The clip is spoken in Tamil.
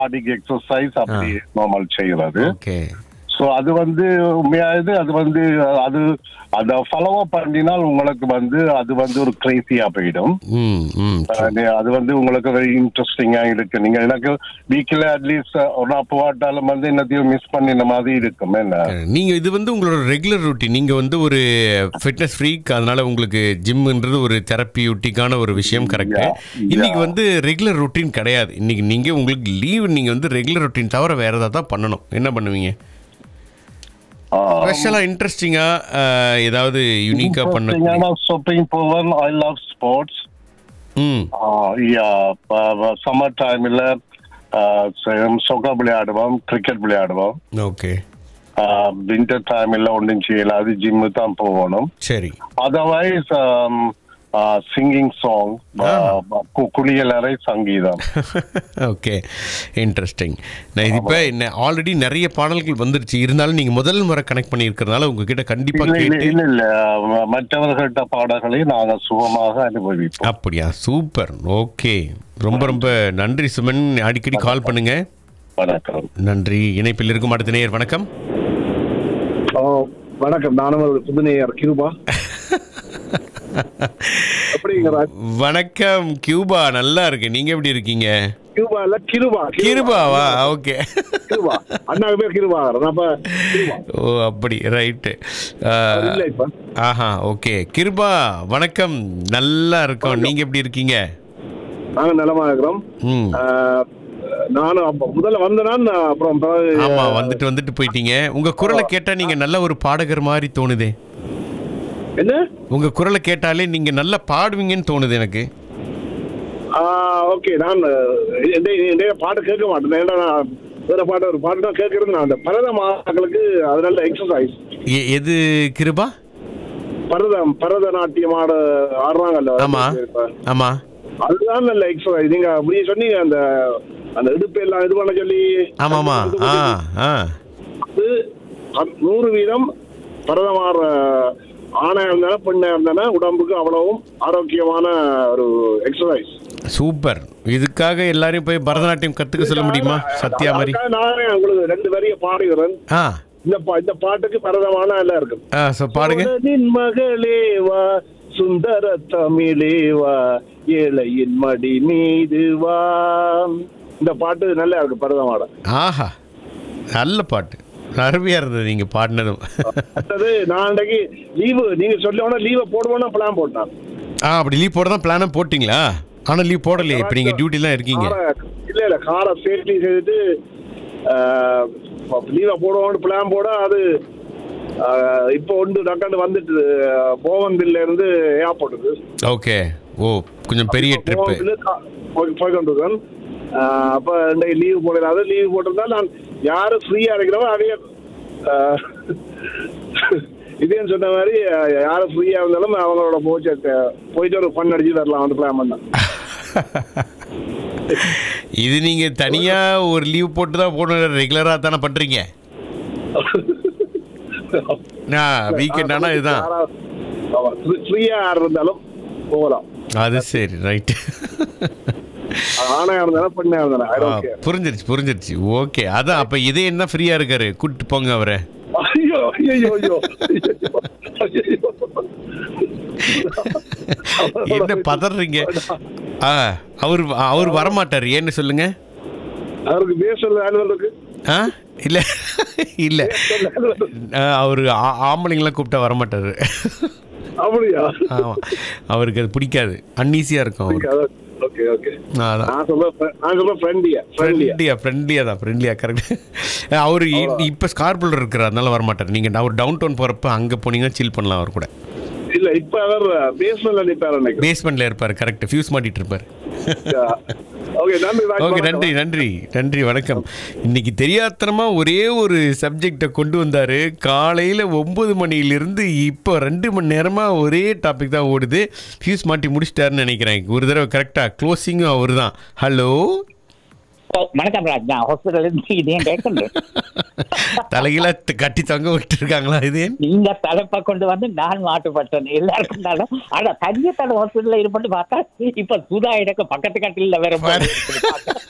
கார்டிக் எக்ஸசைஸ் அப்படி நார்மல் செய்யறது ஓகே சோ அது வந்து உண்மையாவது அது வந்து அது அத ஃபாலோ பண்ணினால் உங்களுக்கு வந்து அது வந்து ஒரு கிரேசியா போயிடும் ம் ம் அது அது வந்து உங்களுக்கு வெரி இன்ட்ரெஸ்டிங்கா இருக்கு நீங்க எனக்கு வீக்ல அட்லீஸ்ட் ஒரு அப்போ வாட்டாலும் வந்து என்னத்தையும் மிஸ் பண்ணின மாதிரி இருக்கும் என்ன நீங்க இது வந்து உங்களோட ரெகுலர் ரொட்டீன் நீங்க வந்து ஒரு ஃபிட்னஸ் ஃப்ரீக் அதனால உங்களுக்கு ஜிம்ன்றது ஒரு தெரப்பியூட்டிக்கான ஒரு விஷயம் கரெக்ட் Yeah, இன்னைக்கு yeah. வந்து ரெகுலர் ரொட்டீன் கிடையாது இன்னைக்கு நீங்க உங்களுக்கு லீவ் நீங்க வந்து ரெகுலர் ரொட்டீன் தவிர வேற ஏதாவது தான் பண்ணணும் என்ன பண்ணுவீங்க ஸ்பெஷலா இன்ட்ரெஸ்டிங்கா ஏதாவது யுனிக்கா பண்ண ஷாப்பிங் போவன் I love sports hmm summer டைம்ல சொக்கா விளையாடுவோம் கிரிக்கெட் விளையாடுவோம் ஓகே வின்டர் டைம்ல ஒன்றும் செய்யலாது ஜிம்மு தான் போகணும் சரி அதர்வைஸ் சிங்கிங் சாங் குளியலறை சங்கீதம் ஓகே இன்ட்ரெஸ்டிங் நான் இது இப்போ ஆல்ரெடி நிறைய பாடல்கள் வந்துருச்சு இருந்தாலும் நீங்கள் முதல் முறை கனெக்ட் பண்ணியிருக்கிறதுனால உங்ககிட்ட கண்டிப்பாக இல்ல இல்ல கேட்டு இல்ல இல்ல ம- மற்றவர்கள்ட்ட பாடல்களை நாங்க சுகமாக அனுபவிப்போம் அப்படியா சூப்பர் ஓகே ரொம்ப ரொம்ப நன்றி சுமன் அடிக்கடி கால் பண்ணுங்க வணக்கம் நன்றி இணைப்பில் இருக்கும் அடுத்த நேயர் வணக்கம் ஓ வணக்கம் நானும் ஒரு புதுநேயர் கியூபா எப்படிங்கிற வணக்கம் கியூபா நல்லா இருக்கு நீங்க எப்படி இருக்கீங்க கியூபா இல்ல கிருபா கிருபாவா ஓகே கிருபா அண்ணாக்கு பேர் கிருபா அப்ப கிருபா ஓ அப்படி ரைட்டு இல்ல இப்ப ஆஹா ஓகே கிருபா வணக்கம் நல்லா இருக்கோம் நீங்க எப்படி இருக்கீங்க நாங்க நலமா இருக்கிறோம் ம் ஆஹ், நானும் அப்ப முதல்ல வந்தேன் அப்புறம் பிறகு, ஆமா வந்துட்டு வந்துட்டு போயிட்டீங்க உங்க குரலை கேட்டா நீங்க நல்ல ஒரு பாடகர் மாதிரி தோணுதே என்ன உங்க குரலை கேட்டாலே நீங்க நல்லா பாடுவீங்கன்னு தோணுது எனக்கு ஓகே நான் இந்த- இந்த பாட்டு கேட்க மாட்டேன் ஏன்னா நான் வேற பாட்டு ஒரு பாட்டு தான் கேட்கறது நான் அந்த பரத மாக்களுக்கு அது நல்ல எக்ஸசைஸ் எ- எது கிருபா பரதம் பரதநாட்டியம் ஆட ஆடுறாங்கல்ல ஆமா இப்ப. ஆமா அதுதான் நல்ல எக்ஸசைஸ் நீங்க அப்படியே சொன்னீங்க அந்த அந்த இடுப்பு எல்லாம் இது பண்ண சொல்லி ஆமா ஆமா ஆ ஆ அது அ- நூறு வீதம் பரதமாற ஆணா இருந்தாலும் பெண்ணா இருந்தாலும் உடம்புக்கு அவ்வளவும் ஆரோக்கியமான ஒரு எக்ஸசைஸ் சூப்பர் இதுக்காக எல்லாரையும் போய் பரதநாட்டியம் கத்துக்க சொல்ல முடியுமா சத்யா மாதிரி அதுக்காக நானே உங்களுக்கு ரெண்டு வரிய பாடுகிறேன் ஆ இந்த பா- இந்த பாட்டுக்கு பரதமான எல்லாம் இருக்கு ஆ ஸோ பாடுங்க சோழனின் மகளேவா சுந்தர தமிழேவா ஏழையின் மடி மீது வா இந்த பாட்டு நல்லா இருக்கு பரதமாட ஆஹா நல்ல பாட்டு அருமையா இருந்தது நீங்க பாடினதும் அடுத்தது நான் அன்றைக்கு லீவு நீங்க சொல்ல லீவை போடுவோம்னா பிளான் போட்டான் ஆ அப்படி லீவ் போட தான் பிளானாக போட்டிங்களா ஆனால் லீவ் போடலையே இப்போ நீங்கள் டியூட்டிலாம் இருக்கீங்க காரை இல்ல இல்ல காரை சேஃப்டி செய்துட்டு லீவை போடுவோம்னு பிளான் போட அது ஆஹ், இப்போ ஒன்று டக்காண்டு வந்துட்டு போவந்தில்ல இருந்து ஏர்போர்ட்டுக்கு ஓகே ஓ கொஞ்சம் பெரிய ட்ரிப்பு போவந்தில் கா- போய் போய் கொண்டிருக்கேன் ஆஹ், அப்ப இன்றைக்கு லீவ் போடலாது லீவ் போட்டிருந்தா நான் யாரு ஃப்ரீயா இருக்கிறவோ அதையே ஆஹ், இதேன்னு சொன்ன மாதிரி ஆஹ், யாரு ஃப்ரீயா இருந்தாலும் அவங்களோட போச்சு போயிட்டு ஒரு ஃபன் அடிச்சு வரலாம் வந்து பிளான் பண்ணேன் இது நீங்கள் தனியாக ஒரு லீவ் போட்டு தான் போடணும் ரெகுலராக தானே பண்ணுறீங்க வீக்கெண்ட் ஆனால் இதுதான் ஃப்ரீயா யார் இருந்தாலும் போகலாம் அது சரி ரைட்டு ஆணையா இருந்தாலும் பெண்ணா இருந்தாலும் I don't care. புரிஞ்சிருச்சு புரிஞ்சிருச்சு ஓகே அதான் அப்போ இதே என்ன ஃப்ரீயாக இருக்காரு கூப்பிட்டு போங்க அவரை ஐயோ ஐயோ ஐயோ ஐயோ. என்ன பதறீங்க ஆ அவர் அவர் வரமாட்டார் ஏன்னு சொல்லுங்க அவருக்கு பேசல ஆனுவல் இருக்கு ஆ இல்லை இல்லை அவர் ஆம்பளைங்களாம் கூப்பிட்டா வரமாட்டார் அப்படியா ஆமாம் அவருக்கு அது பிடிக்காது அன்ஈஸியாக இருக்கும் அவருக்கு ஓகே ஓகே அதான் நான் சொல்ல நான் சொல்ல ஃப்ரெண்டியா ஃப்ரெண்டியா ஃப்ரெண்ட்லியா ஃப்ரெண்ட்லியாக தான் ஃப்ரெண்ட்லியாக கரெக்ட் அவர் இப்போ ஸ்கார்பில் இருக்கிற அதனால வரமாட்டார் நீங்கள் அவர் டவுன் டவுன் போகிறப்ப அங்கே போனீங்கன்னா சில் பண்ணலாம் அவர் கூட இல்ல இப்ப அவர் பேஸ்மெண்ட்ல நிப்பாரு நினைக்கிறேன் பேஸ்மெண்ட்டில் இருப்பார் கரெக்ட் ஃபியூஸ் மாட்டிட்டு இருப்பார் ஓகே நன்றி ராஜ் ஓகே வணக்கம். நன்றி நன்றி நன்றி வணக்கம் இன்னைக்கு தெரியாத்தனமா ஒரே ஒரு சப்ஜெக்டை கொண்டு வந்தாரு காலையில் ஒம்பது மணியிலிருந்து இப்போ ரெண்டு மணி நேரமாக ஒரே டாபிக் தான் ஓடுது ஃபியூஸ் மாட்டி முடிச்சிட்டாருன்னு நினைக்கிறேன் ஒரு தடவை கரெக்டாக க்ளோசிங்கும் அவர் தான் ஹலோ ஓ, வணக்கம் ராஜ் நான் ஹாஸ்பிட்டல் இருந்து இதையும் கேட்கணும் தலையில த- கட்டி தொங்க விட்டுருக்காங்களா இது நீங்க தலைப்பா கொண்டு வந்து நான் மாட்டுப்பட்டேன் எல்லாருக்கும் நானும் ஆனா தனியத்தான ஹாஸ்பிட்டல்ல இருப்பட்டு பார்த்தா இப்ப சுதா எனக்கு பக்கத்து கட்டில வேற போய் இருக்குது.